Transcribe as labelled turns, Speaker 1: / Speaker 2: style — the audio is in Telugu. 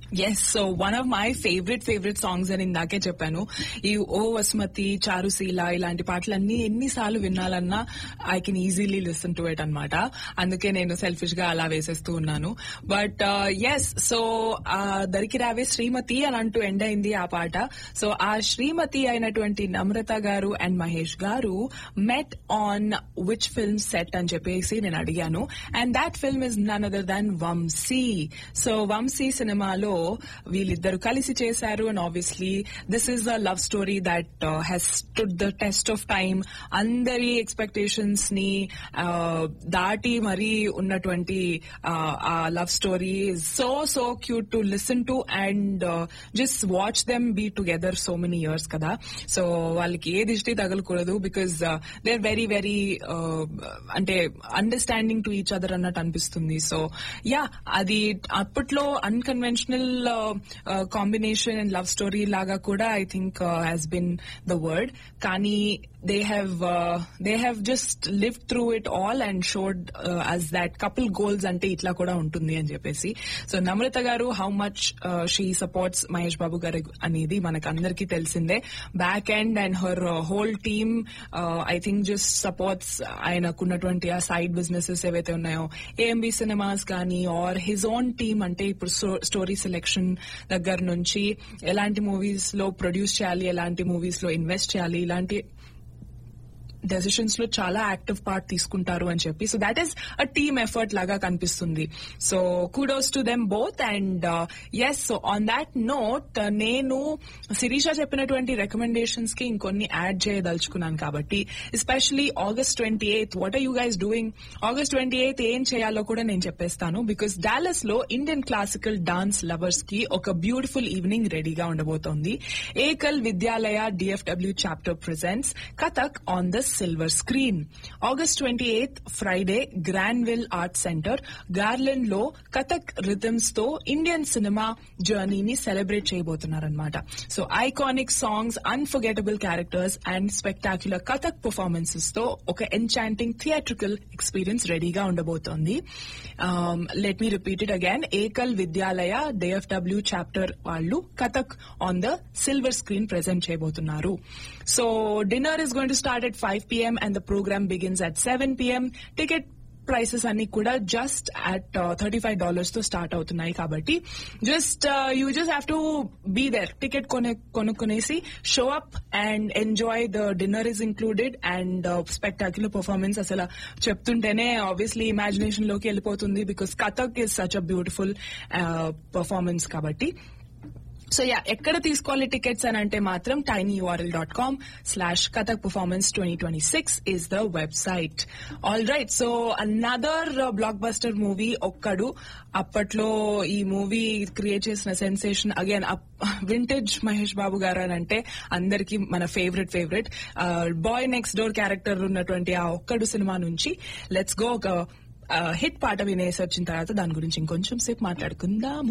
Speaker 1: yes so one of my favourite favourite songs అని ఇందాకే చెప్పాను ఈ ఓ వసుమతి చారుశీల ఇలాంటి పాటలన్నీ ఎన్నిసార్లు వినాలన్నా I can easily listen to it అనమాట అందుకే నేను సెల్ఫిష్ గా అలా వేసేస్తూ ఉన్నాను బట్ ఎస్ సో దరికి రావే శ్రీమతి అని అంటూ ఎండ్ అయింది ఆ పాట సో ఆ శ్రీమతి అయినటువంటి నమ్రత గారు అండ్ మహేష్ గారు met on which film set అని చెప్పేసి నేను అడిగాను and that film is none other than Vamsi so Vamsi సినిమాలో వీళ్ళిద్దరు కలిసి చేశారు and obviously this is a love story that has stood the test of time అందరి ఎక్స్పెక్టేషన్స్ ని uh, దాటి మరీ ఉన్నటువంటి uh, ఆ love story so so cute to listen to and just watch them be together so many years కదా సో వాళ్ళకి ఏ దిష్టి తగలకూడదు because they are very very అంటే అండర్స్టాండింగ్ టు ఈచ్ అదర్ అన్నట్టు అనిపిస్తుంది సో యా అది అప్పట్లో unconventional combination and love story లాగా కూడా I think has been the word కానీ they have they have just live through it all and showed as that couple goals అంటే ఇట్లా కూడా ఉంటుంది అని చెప్పేసి సో నమ్రత గారు how much she supports Mahesh Babu గారు అనేది మనకు అందరికీ తెలిసిందే back end and her whole team I think just supports ఆయనకున్నటువంటి ఆ సైడ్ బిజినెసెస్ ఏవైతే ఉన్నాయో ఏఎంబి సినిమాస్ కానీ ఆర్ హిజ్ ఓన్ టీమ్ అంటే ఇప్పుడు స్టోరీ సెలెక్షన్ దగ్గర నుంచి ఎలాంటి మూవీస్ లో ప్రొడ్యూస్ చేయాలి ఎలాంటి మూవీస్ లో ఇన్వెస్ట్ చేయాలి ఇలాంటి డెసిషన్స్ లో చాలా యాక్టివ్ పార్ట్ తీసుకుంటారు అని చెప్పి so that is a team effort లాగా కనిపిస్తుంది so kudos to them both and yes so on that note నేను శిరీష చెప్పినటువంటి రికమెండేషన్స్ కి ఇంకొన్ని యాడ్ చేయదలుచుకున్నాను కాబట్టి especially August twenty eighth what are you guys doing August twenty eighth ఏం చేయాలో కూడా నేను చెప్పేస్తాను బికాస్ డాలస్ లో ఇండియన్ క్లాసికల్ డాన్స్ లవర్స్ కి ఒక బ్యూటిఫుల్ ఈవినింగ్ రెడీగా ఉండబోతోంది Ekal Vidyalaya DFW chapter presents Kathak on the silver screen August twenty eighth Friday Grandville art center Garland లో కథక్ రిథమ్స్ తో ఇండియన్ సినిమా జర్నీని సెలబ్రేట్ చేయబోతున్నారనమాట so iconic songs unforgettable characters and spectacular Kathak performances తో ఒక ఎన్చాంటింగ్ థియేట్రికల్ ఎక్స్పీరియన్స్ రెడీగా ఉండబోతోంది let me repeat it again Ekal Vidyalaya DFW chapter వాళ్ళు Kathak on the silver screen present చేయబోతున్నారు so dinner is going to start at five PM and the program begins at seven PM ticket prices అన్ని కూడా just at thirty five dollars తో స్టార్ట్ అవుతున్నాయి కాబట్టి just you just have to be there ticket కొనే కొనుక్కునేసి show up and enjoy the dinner is included and spectacular performance అసలు చెప్తుంటేనే ఆబ్వియస్లీ ఇమాజినేషన్ లోకి వెళ్ళిపోతుంది because Kathak is such a beautiful performance కాబట్టి సో యా ఎక్కడ తీసుకోవాలి టికెట్స్ అని అంటే మాత్రం tiny URL dot com slash Kathak performance twenty twenty six is the website all right so another blockbuster movie Okkadu అప్పట్లో ఈ మూవీ క్రియేట్ చేసిన sensation again vintage Mahesh Babu గారు అని అంటే అందరికి మన favourite favourite boy next door character ఉన్నటువంటి ఆ ఒక్కడు సినిమా నుంచి లెట్స్ గో ఒక హిట్ పాట వినేసి వచ్చిన తర్వాత దాని గురించి ఇంకొంచెం సేపు మాట్లాడుకుందాం